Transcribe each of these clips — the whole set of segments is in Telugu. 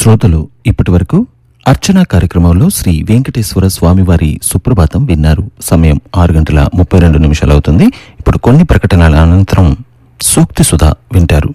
శ్రోతలు ఇప్పటి వరకు అర్చనా కార్యక్రమంలో శ్రీ వెంకటేశ్వర స్వామివారి సుప్రభాతం విన్నారు సమయం ఆరు గంటల ముప్పై రెండు నిమిషాలు అవుతుంది ఇప్పుడు కొన్ని ప్రకటనల అనంతరం సూక్తి సుధా వింటారు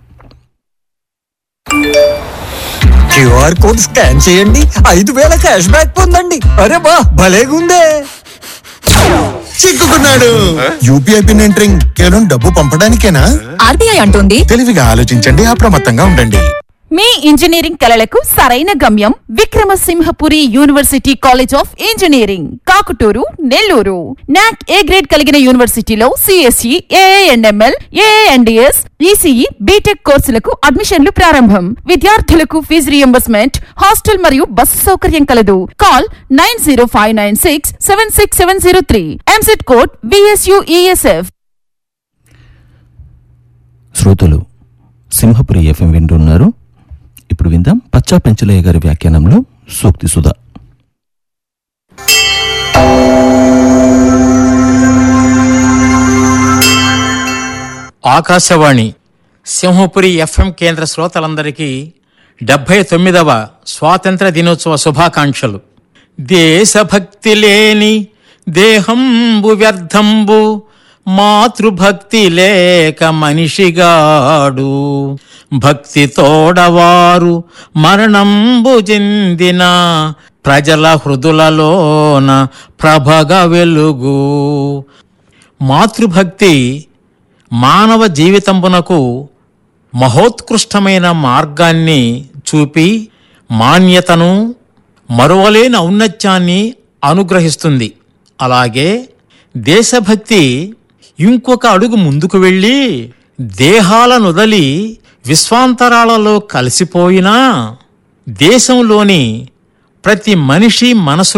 క్యూఆర్ కోడ్ స్కాన్ చేయండి ఐదు వేల క్యాష్ బ్యాక్ పొందండి అరే బా భలేగుందే చిక్కుకున్నాడు యూపీఐ పిన్ ఎంటరింగ్ కేవలం డబ్బు పంపడానికేనా ఆర్బీఐ అంటోంది తెలివిగా ఆలోచించండి అప్రమత్తంగా ఉండండి మీ ఇంజనీరింగ్ కలలకు సరైన గమ్యం Vikramasimhapuri university college of engineering Kakuturu Nellore NAAC A grade కలిగిన యూనివర్సిటీలో CSE AIML AIDS ECE BTech కోర్సులకు అడ్మిషన్లు ప్రారంభం విద్యార్థులకు ఫీజు రియంబర్స్మెంట్ హాస్టల్ మరియు బస్సు సౌకర్యం కలదు call nine zero five nine six seven six seven zero three EAMCET code BSUESF శ్రోతలు సింహపురి ఎఫ్ఎం వింటున్నారు ఇప్పుడు విందాం పచ్చా పెంచలయ్య గారి వ్యాఖ్యానంలో సూక్తి సుధా ఆకాశవాణి సింహపురి ఎఫ్ఎం కేంద్ర శ్రోతలందరికీ డెబ్భై తొమ్మిదవ స్వాతంత్ర దినోత్సవ శుభాకాంక్షలు దేశభక్తి లేని దేహంబు వ్యర్థంబు మాతృభక్తి లేక మనిషిగాడు భక్తి తోడవారు మరణంబు చెందిన ప్రజల హృదులలోన ప్రభగ వెలుగు మాతృభక్తి మానవ జీవితంపునకు మహోత్కృష్టమైన మార్గాన్ని చూపి మాన్యతను మరువలేని ఔన్నత్యాన్ని అనుగ్రహిస్తుంది అలాగే దేశభక్తి ఇంకొక అడుగు ముందుకు వెళ్ళి దేహాల నుదలి విశ్వాంతరాలలో కలిసిపోయినా దేశంలోని ప్రతి మనిషి మనసు